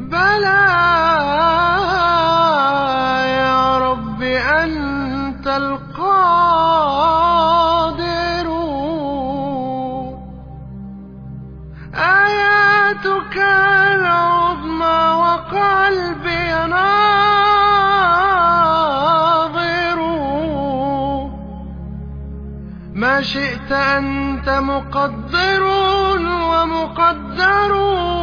بلى يا رب أنت القادر آياتك العظمى وقلبي ناظر ما شئت أنت مقدر ومقدر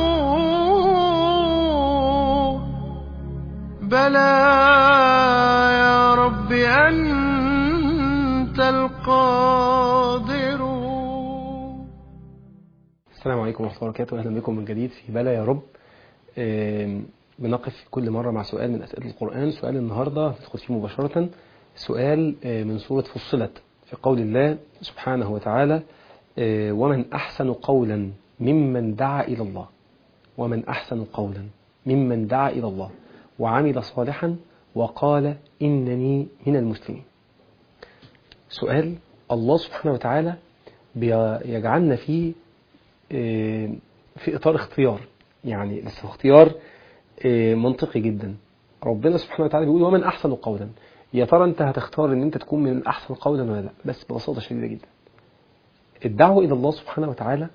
بلى يا رب أنت القادر السلام عليكم ورحمة الله وبركاته أهلا بكم من جديد في بلا يا رب آم، بنقف كل مرة مع سؤال من أسئلة القرآن سؤال النهاردة ندخل فيه مباشرة سؤال آه، من سورة فصلت في قول الله سبحانه وتعالى آه، ومن أحسن قولا ممن دعا إلى الله ومن أحسن قولا ممن دعا إلى الله وعمل صالحا وقال إنني من المسلمين سؤال الله سبحانه وتعالى بيجعلنا فيه آه، في إطار اختيار يعني بس اختيار آه، منطقي جدا ربنا سبحانه وتعالى بيقول ومن أحسن قولا يا ترى أنت هتختار أن أنت تكون من الأحسن قولا ولا لا بس ببساطة شديدة جدا الدعوة إلى الله سبحانه وتعالى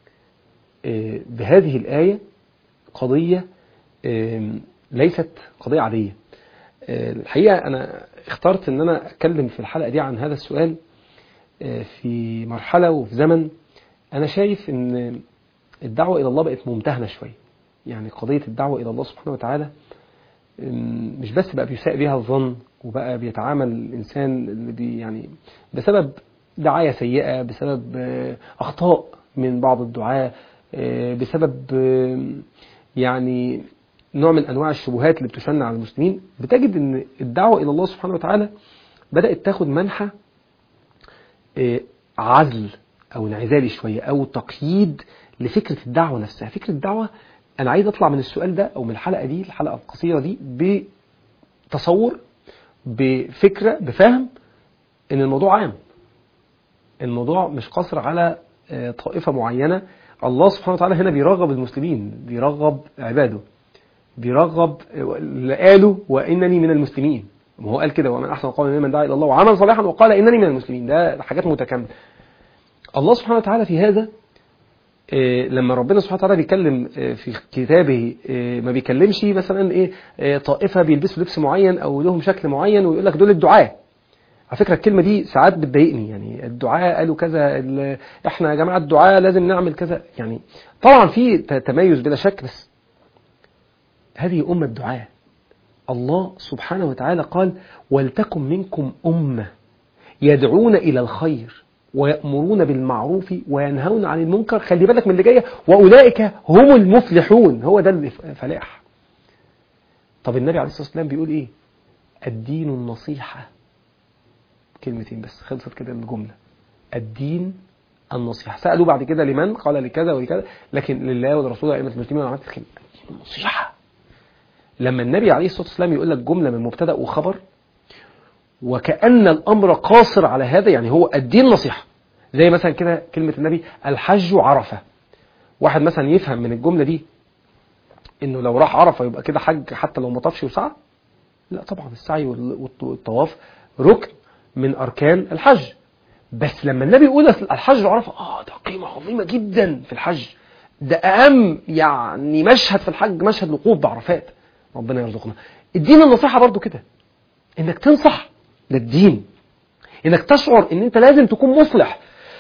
آه، بهذه الآية قضية آه، ليست قضية عادية آه، الحقيقة أنا اخترت أن أنا أتكلم في الحلقة دي عن هذا السؤال آه، في مرحلة وفي زمن أنا شايف أن الدعوة إلى الله بقت ممتهنة شوية يعني قضية الدعوة إلى الله سبحانه وتعالى أم، مش بس بقى بيساء بها الظن وبقى بيتعامل الإنسان اللي بي يعني بسبب دعاية سيئة بسبب آه، أخطاء من بعض الدعاة آه، بسبب آه، يعني نوع من أنواع الشبهات اللي بتشن على المسلمين بتجد أن الدعوة إلى الله سبحانه وتعالى بدأت تاخد منحى آه، عزل أو انعزالي شوية أو تقييد لفكرة الدعوة نفسها فكرة الدعوة أنا عايز أطلع من السؤال ده أو من الحلقة دي الحلقة القصيرة دي بتصور بفكرة بفهم إن الموضوع عام الموضوع مش قصر على آه، طائفة معينة الله سبحانه وتعالى هنا بيرغب المسلمين بيرغب عباده بيرغب آه، اللي قالوا وإنني من المسلمين ما هو قال كده ومن أحسن قولا ممن دعا إلى الله وعمل صالحا وقال إنني من المسلمين ده حاجات متكاملة الله سبحانه وتعالى في هذا آه، لما ربنا سبحانه وتعالى بيتكلم آه، في كتابه آه، ما بيكلمش مثلا ايه آه، طائفه بيلبسوا لبس معين او لهم شكل معين ويقول لك دول الدعاة على فكره الكلمه دي ساعات بتضايقني يعني الدعاة قالوا كذا ال- احنا يا جماعه الدعاة لازم نعمل كذا يعني طبعا في ت- تميز بلا شك بس هذه امه دعاة الله سبحانه وتعالى قال ولتكن منكم امه يدعون إلى الخير ويأمرون بالمعروف وينهون عن المنكر خلي بالك من اللي جاية وأولئك هم المفلحون هو ده الفلاح طب النبي عليه الصلاة والسلام بيقول إيه الدين النصيحة كلمتين بس خلصت كده الجملة الدين النصيحة سألوا بعد كده لمن قال لكذا ولكذا لكن لله ولرسوله وأئمة المسلمين وعامة الخير النصيحة لما النبي عليه الصلاة والسلام يقول لك جملة من مبتدأ وخبر وكأن الأمر قاصر على هذا يعني هو الدين نصيحة زي مثلا كده كلمة النبي الحج عرفة واحد مثلا يفهم من الجملة دي انه لو راح عرفة يبقى كده حج حتى لو ما طافش وسعى لا طبعا السعي وال- والطواف ركن من أركان الحج بس لما النبي يقول الحج عرفة اه ده قيمة عظيمة جدا في الحج ده أهم يعني مشهد في الحج مشهد الوقوف بعرفات ربنا يرزقنا الدين النصيحة برضو كده انك تنصح ده الدين انك تشعر ان انت لازم تكون مصلح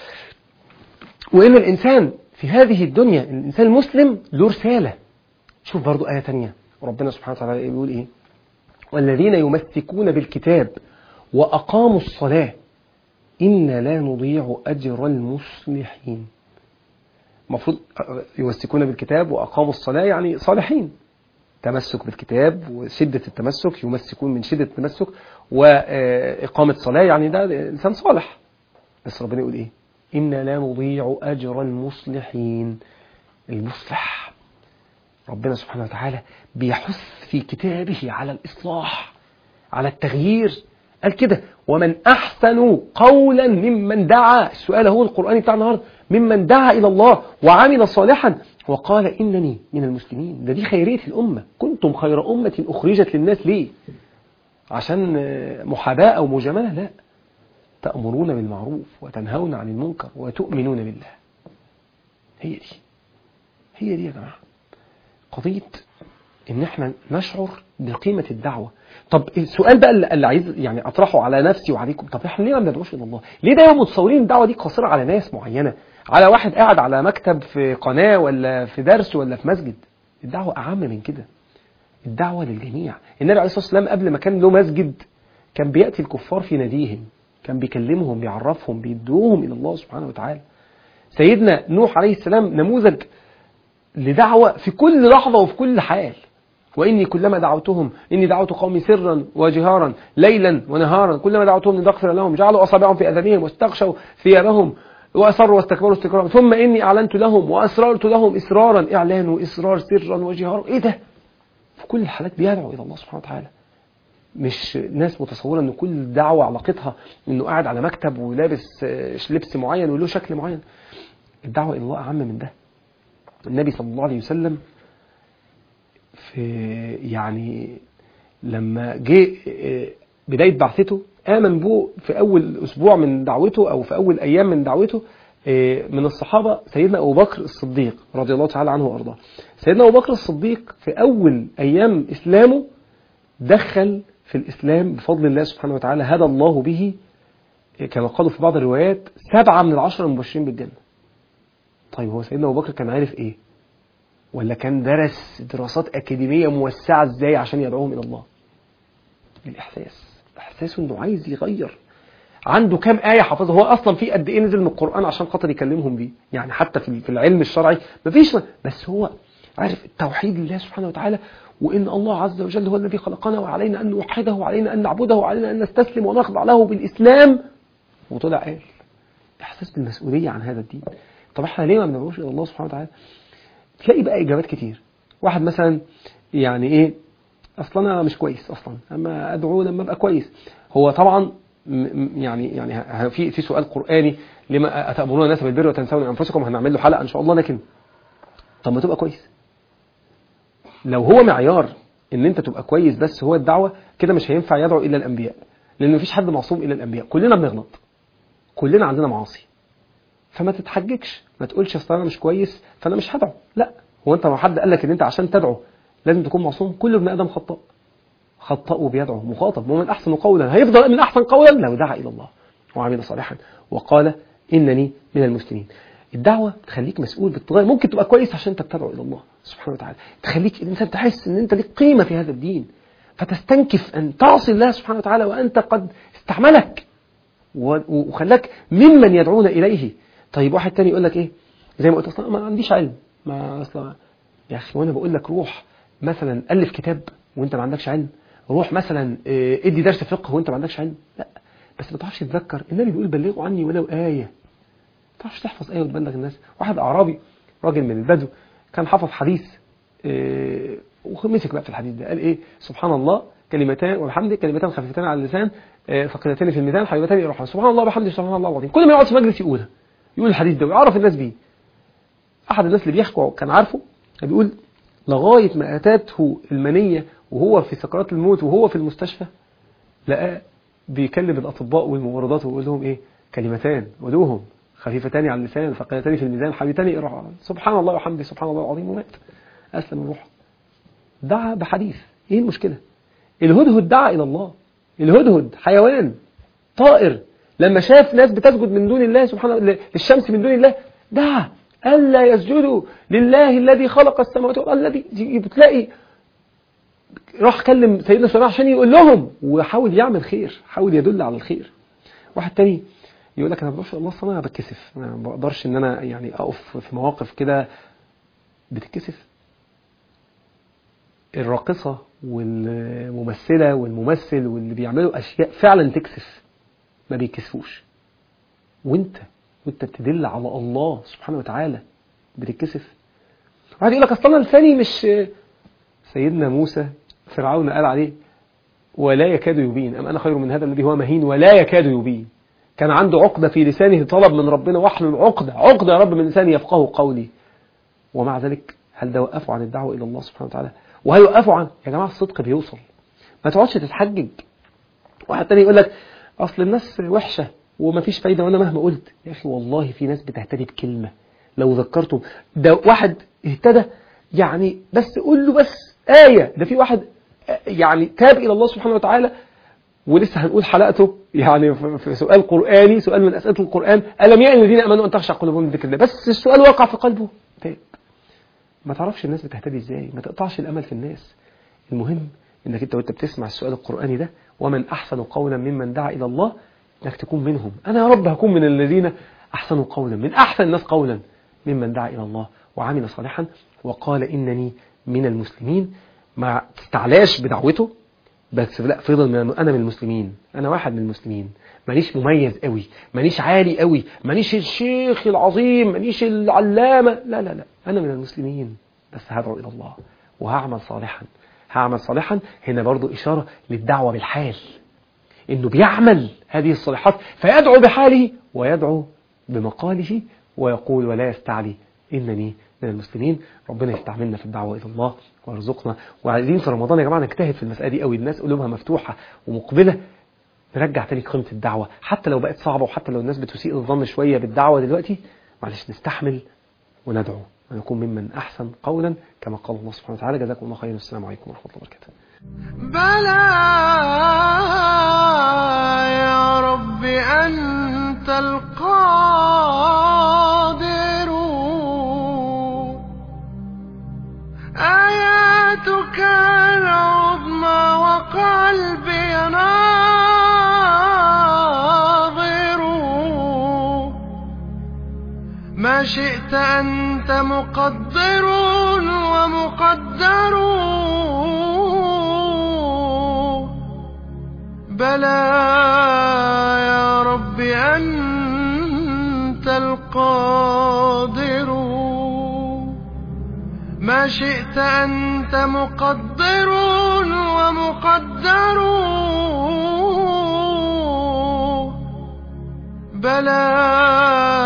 وان الانسان في هذه الدنيا الانسان المسلم له رسالة شوف برضو آية تانية ربنا سبحانه وتعالى بيقول ايه والذين يمسكون بالكتاب وأقاموا الصلاة إنا لا نضيع أجر المصلحين المفروض يمسكون بالكتاب وأقاموا الصلاة يعني صالحين تمسك بالكتاب وشدة التمسك يمسكون من شدة التمسك وإقامة صلاة يعني ده إنسان صالح بس ربنا يقول إيه إنا لا نضيع أجر المصلحين المصلح ربنا سبحانه وتعالى بيحث في كتابه على الإصلاح على التغيير قال كده ومن أحسن قولا ممن دعا السؤال هو القرآن بتاع النهاردة ممن دعا إلى الله وعمل صالحا وقال إنني من المسلمين ده دي خيرية الأمة كنتم خير أمة أخرجت للناس ليه عشان محاباة أو مجاملة لا تأمرون بالمعروف وتنهون عن المنكر وتؤمنون بالله هي دي هي دي يا جماعة قضية ان احنا نشعر بقيمة الدعوة طب السؤال بقى اللي عايز يعني اطرحه على نفسي وعليكم طب احنا ليه ما بندعوش الى الله ليه دايما متصورين الدعوة دي قاصرة على ناس معينة على واحد قاعد على مكتب في قناة ولا في درس ولا في مسجد الدعوة اعم من كده الدعوة للجميع النبي عليه الصلاة والسلام قبل ما كان له مسجد كان بيأتي الكفار في ناديهم كان بيكلمهم بيعرفهم بيدعوهم إلى الله سبحانه وتعالى سيدنا نوح عليه السلام نموذج لدعوة في كل لحظة وفي كل حال وإني كلما دعوتهم إني دعوت قومي سرا وجهارا ليلا ونهارا كلما دعوتهم لنغفر لهم جعلوا أصابعهم في أذانهم واستغشوا ثيابهم وأصروا واستكبروا استكبارا ثم إني أعلنت لهم وأسررت لهم إسرارا إعلان وإسرار سرا وجهارا إيه ده في كل الحالات بيدعو إلى الله سبحانه وتعالى مش ناس متصورة ان كل دعوة علاقتها انه قاعد على مكتب ولابس لبس معين وله شكل معين الدعوة الى الله اعم من ده النبي صلى الله عليه وسلم في يعني لما جه بداية بعثته آمن به في أول أسبوع من دعوته أو في أول أيام من دعوته من الصحابة سيدنا أبو بكر الصديق رضي الله تعالى عنه وأرضاه سيدنا أبو بكر الصديق في أول أيام إسلامه دخل في الإسلام بفضل الله سبحانه وتعالى هدى الله به كما قالوا في بعض الروايات سبعة من العشرة المبشرين بالجنة طيب هو سيدنا أبو بكر كان عارف إيه ولا كان درس دراسات أكاديمية موسعة إزاي عشان يدعوهم إلى الله الإحساس إحساسه إنه عايز يغير عنده كام آية حافظها هو أصلا في قد إيه نزل من القرآن عشان خاطر يكلمهم بيه يعني حتى في العلم الشرعي مفيش بس هو عارف التوحيد لله سبحانه وتعالى وإن الله عز وجل هو الذي خلقنا وعلينا أن نوحده وعلينا أن نعبده وعلينا أن نستسلم ونخضع له بالإسلام وطلع قال إحساس بالمسؤولية عن هذا الدين طب احنا ليه ما بندعوش إلى الله سبحانه وتعالى تلاقي بقى إجابات كتير واحد مثلا يعني إيه أصلا أنا مش كويس أصلا أما أدعو لما أبقى كويس هو طبعا يعني يعني في في سؤال قرآني لما أتأمرون الناس بالبر وتنسون أنفسكم هنعمل له حلقة إن شاء الله لكن طب ما تبقى كويس لو هو معيار ان انت تبقى كويس بس هو الدعوة كده مش هينفع يدعو الا الانبياء لان مفيش حد معصوم الا الانبياء كلنا بنغلط كلنا عندنا معاصي فما تتحججش ما تقولش اصل انا مش كويس فانا مش هدعو لا هو انت ما حد قال لك ان انت عشان تدعو لازم تكون معصوم كل ابن ادم خطاء خطاء وبيدعو مخاطب ومن احسن قولا هيفضل من احسن قولا لو دعا الى الله وعمل صالحا وقال انني من المسلمين الدعوة تخليك مسؤول بالتغير ممكن تبقى كويس عشان انت بتدعو الى الله سبحانه وتعالى تخليك الانسان تحس ان انت ليك قيمة في هذا الدين فتستنكف ان تعصي الله سبحانه وتعالى وانت قد استعملك وخلاك ممن يدعون اليه طيب واحد تاني يقول لك ايه زي ما قلت اصلا ما عنديش علم ما اصلا يا اخي وانا بقول لك روح مثلا الف كتاب وانت ما عندكش علم روح مثلا ادي درس فقه وانت ما عندكش علم لا بس ما تعرفش تتذكر النبي بيقول بلغوا عني ولو ايه تعرفش تحفظ آية وتبلغ الناس واحد أعرابي راجل من البدو كان حفظ حديث إيه ومسك بقى في الحديث ده قال إيه سبحان الله كلمتان وبحمده كلمتان خفيفتان على اللسان إيه ثقيلتان في الميزان حبيبتان إلى الرحمن سبحان الله وبحمده سبحان الله العظيم كل ما يقعد في مجلس يقولها يقول الحديث ده ويعرف الناس بيه أحد الناس اللي بيحكوا كان عارفه بيقول لغاية ما أتته المنية وهو في سكرات الموت وهو في المستشفى لقاه بيكلم الأطباء والممرضات ويقول لهم إيه كلمتان ودوهم خفيفتان على اللسان ثقيلتان في الميزان حبيبتان إلى سبحان الله وحمده سبحان الله العظيم ومات أسلم الروح دعا بحديث إيه المشكلة الهدهد دعا إلى الله الهدهد حيوان طائر لما شاف ناس بتسجد من دون الله سبحانه للشمس من دون الله دعا ألا يسجدوا لله الذي خلق السماوات والأرض الذي بتلاقي راح كلم سيدنا سليمان عشان يقول لهم وحاول يعمل خير حاول يدل على الخير واحد تاني يقول لك انا ما الله اصلا انا بتكسف انا ما بقدرش ان انا يعني اقف في مواقف كده بتتكسف الراقصة والممثلة والممثل واللي بيعملوا أشياء فعلا تكسف ما بيكسفوش وانت وانت بتدل على الله سبحانه وتعالى بتتكسف واحد يقول لك اصلا لساني مش سيدنا موسى فرعون قال عليه ولا يكاد يبين أم أنا خير من هذا الذي هو مهين ولا يكاد يبين كان عنده عقدة في لسانه طلب من ربنا واحلل عقدة عقدة يا رب من لساني يفقه قولي ومع ذلك هل ده وقفوا عن الدعوة إلى الله سبحانه وتعالى وهل وقفوا عن يا جماعة الصدق بيوصل ما تقعدش تتحجج واحد تاني يقول لك أصل الناس وحشة ومفيش فايدة وأنا مهما قلت يا أخي والله في ناس بتهتدي بكلمة لو ذكرته ده واحد اهتدى يعني بس قول له بس آية ده في واحد يعني تاب إلى الله سبحانه وتعالى ولسه هنقول حلقته يعني في سؤال قرآني سؤال من أسئلة القرآن ألم يأن الذين أمنوا أن تخشع قلوبهم لذكر الله بس السؤال وقع في قلبه تاب ما تعرفش الناس بتهتدي ازاي ما تقطعش الأمل في الناس المهم انك انت وانت بتسمع السؤال القرآني ده ومن أحسن قولا ممن دعا إلى الله انك تكون منهم أنا يا رب هكون من الذين أحسنوا قولا من أحسن الناس قولا ممن دعا إلى الله وعمل صالحا وقال إنني من المسلمين ما تستعلاش بدعوته بس لا فضل من انا من المسلمين انا واحد من المسلمين مانيش مميز قوي مانيش عالي قوي مانيش الشيخ العظيم مانيش العلامه لا لا لا انا من المسلمين بس هدعو الى الله وهعمل صالحا هعمل صالحا هنا برضو اشاره للدعوه بالحال انه بيعمل هذه الصالحات فيدعو بحاله ويدعو بمقاله ويقول ولا يستعلي انني من المسلمين ربنا يستعملنا في الدعوة إلى الله ويرزقنا وعايزين في رمضان يا جماعة نجتهد في المسألة دي قوي الناس قلوبها مفتوحة ومقبلة نرجع تاني قيمة الدعوة حتى لو بقت صعبة وحتى لو الناس بتسيء الظن شوية بالدعوة دلوقتي معلش نستحمل وندعو ونكون ممن أحسن قولا كما قال الله سبحانه وتعالى جزاكم الله خيرا والسلام عليكم ورحمة الله وبركاته بلى يا رب أنت القادر آياتك العظمى وقلبي ناظر ما شئت أنت مقدر ومقدر بلى يا رب أنت القادر ما شئت أنت مقدر ومقدر بلى